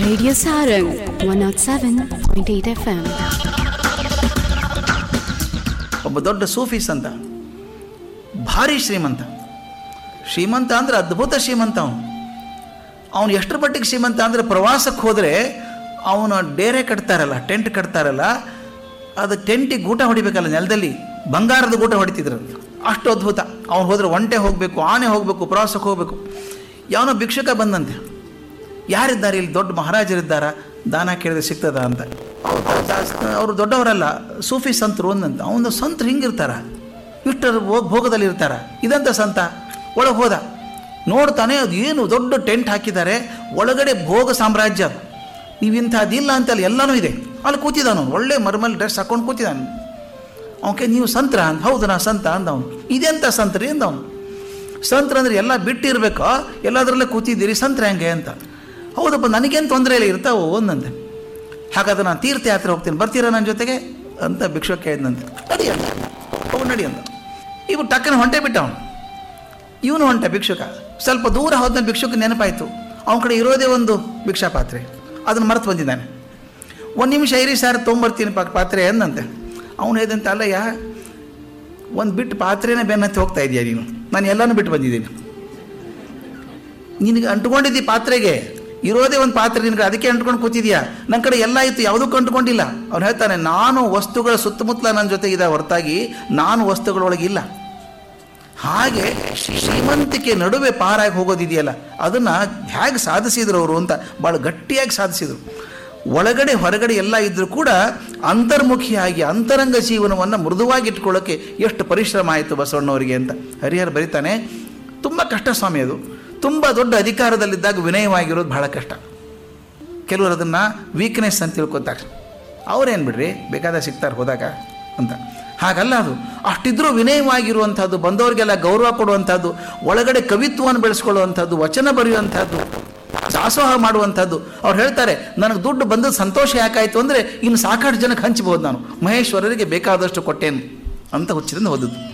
Radio Sarang 107.8 FM. ಒಬ್ಬ ದೊಡ್ಡ Sufis ಅಂತ ಭಾರಿ ಶ್ರೀಮಂತ ಶ್ರೀಮಂತ ಅಂದ್ರೆ ಅದ್ಭುತ ಶ್ರೀಮಂತ ಅವನು ಅವನು ಎಷ್ಟರ ಮಟ್ಟಿಗೆ ಶ್ರೀಮಂತ ಅಂದರೆ ಪ್ರವಾಸಕ್ಕೆ ಹೋದರೆ ಅವನು ಡೇರೆ ಕಟ್ತಾರಲ್ಲ ಟೆಂಟ್ ಕಟ್ತಾರಲ್ಲ ಅದು ಟೆಂಟಿಗೆ ಗೂಟ ಹೊಡಿಬೇಕಲ್ಲ ನೆಲದಲ್ಲಿ ಬಂಗಾರದ ಗೂಟ ಹೊಡಿತಿದ್ರು ಅಷ್ಟು ಅದ್ಭುತ ಅವ್ನು ಹೋದ್ರೆ ಒಂಟೆ ಹೋಗಬೇಕು ಆನೆ ಹೋಗಬೇಕು ಪ್ರವಾಸಕ್ಕೆ ಹೋಗಬೇಕು ಯಾವನೋ ಭಿಕ್ಷುಕ ಬಂದಂತೆ ಯಾರಿದ್ದಾರೆ ಇಲ್ಲಿ ದೊಡ್ಡ ಮಹಾರಾಜರಿದ್ದಾರಾ ದಾನ ಕೇಳಿದ್ರೆ ಸಿಗ್ತದ ಅಂತ ಅವರು ದೊಡ್ಡವರಲ್ಲ ಸೂಫಿ ಸಂತರು ಒಂದಂತ ಅವನು ಸಂತರು ಹಿಂಗಿರ್ತಾರ ಇಷ್ಟರ ಹೋಗ್ ಭೋಗದಲ್ಲಿ ಇರ್ತಾರ ಇದಂತ ಸಂತ ಒಳಗೆ ಹೋದ ನೋಡ್ತಾನೆ ಅದು ಏನು ದೊಡ್ಡ ಟೆಂಟ್ ಹಾಕಿದ್ದಾರೆ ಒಳಗಡೆ ಭೋಗ ಸಾಮ್ರಾಜ್ಯ ಅದು ನೀವು ಇಂಥದ್ದಿಲ್ಲ ಅಂತಲ್ಲ ಎಲ್ಲನೂ ಇದೆ ಅಲ್ಲಿ ಕೂತಿದ್ದಾನು ಒಳ್ಳೆ ಮರ್ಮಲ್ ಡ್ರೆಸ್ ಹಾಕೊಂಡು ಕೂತಿದ್ದಾನೆ ಅವಕ್ಕೆ ನೀವು ಸಂತ್ರ ಅಂತ ಹೌದು ನಾ ಸಂತ ಅಂದ ಅವನು ಇದೆಂತ ಸಂತ್ರಿ ಅಂದ ಅವನು ಸಂತ್ರ ಅಂದ್ರೆ ಎಲ್ಲ ಬಿಟ್ಟಿರ್ಬೇಕೋ ಎಲ್ಲದರಲ್ಲೇ ಕೂತಿದ್ದೀರಿ ಸಂತ್ರ ಹೆಂಗೆ ಅಂತ ಹೌದಪ್ಪ ನನಗೇನು ತೊಂದರೆ ಇಲ್ಲ ಇರ್ತಾವೋ ಒಂದಂತೆ ಹಾಗಾದ್ರೆ ನಾನು ತೀರ್ಥಯಾತ್ರೆ ಹೋಗ್ತೀನಿ ಬರ್ತೀರಾ ನನ್ನ ಜೊತೆಗೆ ಅಂತ ಭಿಕ್ಷುಕ ಕೇಳಿದಂತೆ ನಡಿ ಅಂತ ಹೋಗಿ ನಡಿ ಅಂತ ಇವು ಟಕ್ಕನ ಹೊಂಟೆ ಬಿಟ್ಟ ಅವನು ಇವನು ಹೊಂಟ ಭಿಕ್ಷುಕ ಸ್ವಲ್ಪ ದೂರ ಹೋದ ಭಿಕ್ಷುಕ ನೆನಪಾಯಿತು ಅವನ ಕಡೆ ಇರೋದೇ ಒಂದು ಭಿಕ್ಷಾ ಪಾತ್ರೆ ಅದನ್ನು ಮರೆತು ಬಂದಿದ್ದಾನೆ ಒಂದು ನಿಮಿಷ ಇರಿ ಸರ್ ತೊಗೊಂಬರ್ತೀನಿ ಪಾ ಪಾತ್ರೆ ಅಂದಂತೆ ಅವನು ಹೇಳಿದಂತೆ ಅಲ್ಲಯ್ಯ ಒಂದು ಬಿಟ್ಟು ಪಾತ್ರೆನೇ ಬೆನ್ನತ್ತಿ ಹೋಗ್ತಾ ಇದೆಯಾ ನೀನು ನಾನು ಎಲ್ಲನೂ ಬಿಟ್ಟು ಬಂದಿದ್ದೀನಿ ನಿನಗೆ ಅಂಟ್ಕೊಂಡಿದ್ದಿ ಪಾತ್ರೆಗೆ ಇರೋದೇ ಒಂದು ಪಾತ್ರೆ ನಿನಗೆ ಅದಕ್ಕೆ ಅಂಟ್ಕೊಂಡು ಕೂತಿದ್ಯಾ ನನ್ನ ಕಡೆ ಎಲ್ಲ ಇತ್ತು ಯಾವುದಕ್ಕೂ ಅಂಟ್ಕೊಂಡಿಲ್ಲ ಅವ್ನು ಹೇಳ್ತಾನೆ ನಾನು ವಸ್ತುಗಳ ಸುತ್ತಮುತ್ತಲ ನನ್ನ ಜೊತೆ ಇದೆ ಹೊರತಾಗಿ ನಾನು ವಸ್ತುಗಳೊಳಗೆ ಇಲ್ಲ ಹಾಗೆ ಶ್ರೀಮಂತಿಕೆ ನಡುವೆ ಪಾರಾಗಿ ಹೋಗೋದಿದೆಯಲ್ಲ ಅದನ್ನು ಹೇಗೆ ಸಾಧಿಸಿದ್ರು ಅವರು ಅಂತ ಭಾಳ ಗಟ್ಟಿಯಾಗಿ ಸಾಧಿಸಿದರು ಒಳಗಡೆ ಹೊರಗಡೆ ಎಲ್ಲ ಇದ್ದರೂ ಕೂಡ ಅಂತರ್ಮುಖಿಯಾಗಿ ಅಂತರಂಗ ಜೀವನವನ್ನು ಮೃದುವಾಗಿ ಇಟ್ಕೊಳ್ಳೋಕ್ಕೆ ಎಷ್ಟು ಪರಿಶ್ರಮ ಆಯಿತು ಬಸವಣ್ಣವರಿಗೆ ಅಂತ ಹರಿಹರ ಬರೀತಾನೆ ತುಂಬ ಕಷ್ಟ ಸ್ವಾಮಿ ಅದು ತುಂಬ ದೊಡ್ಡ ಅಧಿಕಾರದಲ್ಲಿದ್ದಾಗ ವಿನಯವಾಗಿರೋದು ಬಹಳ ಕಷ್ಟ ಕೆಲವರು ಅದನ್ನು ವೀಕ್ನೆಸ್ ಅಂತ ತಿಳ್ಕೊತಾರೆ ಅವ್ರೇನು ಬಿಡ್ರಿ ಬೇಕಾದಾಗ ಸಿಗ್ತಾರೆ ಹೋದಾಗ ಅಂತ ಹಾಗಲ್ಲ ಅದು ಅಷ್ಟಿದ್ರೂ ವಿನಯವಾಗಿರುವಂಥದ್ದು ಬಂದವರಿಗೆಲ್ಲ ಗೌರವ ಕೊಡುವಂಥದ್ದು ಒಳಗಡೆ ಕವಿತ್ವವನ್ನು ಬೆಳೆಸ್ಕೊಳ್ಳುವಂಥದ್ದು ವಚನ ಬರೆಯುವಂಥದ್ದು ದಾಸೋಹ ಮಾಡುವಂಥದ್ದು ಅವ್ರು ಹೇಳ್ತಾರೆ ನನಗೆ ದುಡ್ಡು ಬಂದದ್ದು ಸಂತೋಷ ಯಾಕಾಯಿತು ಅಂದರೆ ಇನ್ನು ಸಾಕಷ್ಟು ಜನಕ್ಕೆ ಹಂಚ್ಬೋದು ನಾನು ಮಹೇಶ್ವರರಿಗೆ ಬೇಕಾದಷ್ಟು ಕೊಟ್ಟೇನು ಅಂತ ಹುಚ್ಚಿದಿಂದ ಓದದ್ದು